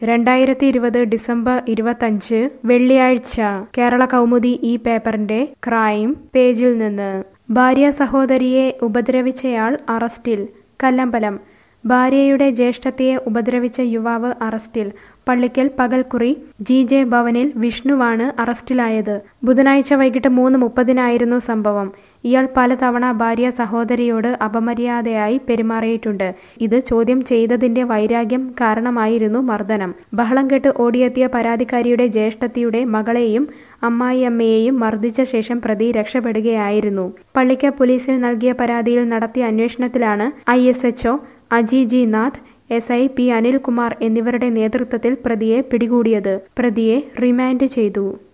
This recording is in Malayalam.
രണ്ടായിരത്തി ഇരുപത് ഡിസംബർ ഇരുപത്തഞ്ച് വെള്ളിയാഴ്ച കേരള കൗമുദി ഈ പേപ്പറിന്റെ ക്രൈം പേജിൽ നിന്ന് ഭാര്യ സഹോദരിയെ ഉപദ്രവിച്ചയാൾ അറസ്റ്റിൽ കല്ലമ്പലം ഭാര്യയുടെ ജ്യേഷ്ഠത്തിയെ ഉപദ്രവിച്ച യുവാവ് അറസ്റ്റിൽ പള്ളിക്കൽ പകൽക്കുറി ജി ജെ ഭവനിൽ വിഷ്ണുവാണ് അറസ്റ്റിലായത് ബുധനാഴ്ച വൈകിട്ട് മൂന്ന് മുപ്പതിനായിരുന്നു സംഭവം ഇയാൾ പലതവണ ഭാര്യ സഹോദരിയോട് അപമര്യാദയായി പെരുമാറിയിട്ടുണ്ട് ഇത് ചോദ്യം ചെയ്തതിന്റെ വൈരാഗ്യം കാരണമായിരുന്നു മർദ്ദനം ബഹളം കെട്ട് ഓടിയെത്തിയ പരാതിക്കാരിയുടെ ജ്യേഷ്ഠത്തിയുടെ മകളെയും അമ്മായിയമ്മയെയും മർദ്ദിച്ച ശേഷം പ്രതി രക്ഷപ്പെടുകയായിരുന്നു പള്ളിക്ക പോലീസിൽ നൽകിയ പരാതിയിൽ നടത്തിയ അന്വേഷണത്തിലാണ് I S H O Aji G Nath S I P Anilkumar എന്നിവരുടെ നേതൃത്വത്തിൽ പ്രതിയെ പിടികൂടിയത് പ്രതിയെ റിമാൻഡ് ചെയ്തു